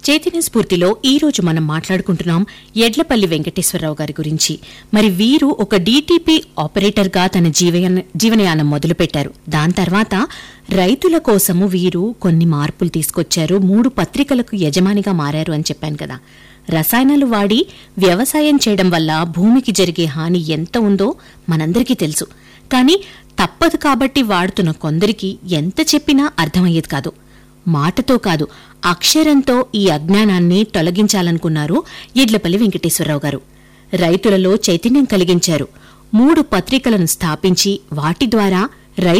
చైతన్య స్ఫూర్తిలో ఈ రోజు మనం మాట్లాడుకుంటున్నాం ఎడ్లపల్లి వెంకటేశ్వరరావు గారి గురించి మరి వీరు ఒక డీటీపీ ఆపరేటర్గా తన జీవయాన జీవనయానం మొదలుపెట్టారు దాని తర్వాత రైతుల కోసము వీరు కొన్ని మార్పులు తీసుకొచ్చారు మూడు పత్రికలకు యజమానిగా మారారు అని చెప్పాను కదా రసాయనాలు వాడి వ్యవసాయం చేయడం వల్ల భూమికి జరిగే హాని ఎంత ఉందో మనందరికీ తెలుసు కానీ తప్పదు కాబట్టి వాడుతున్న కొందరికి ఎంత చెప్పినా అర్థమయ్యేది కాదు మాటతో కాదు అక్షరంతో ఈ అజ్ఞానాన్ని తొలగించాలనుకున్నారు ఎడ్లపల్లి వెంకటేశ్వరరావు గారు రైతులలో చైతన్యం కలిగించారు మూడు పత్రికలను స్థాపించి వాటి ద్వారా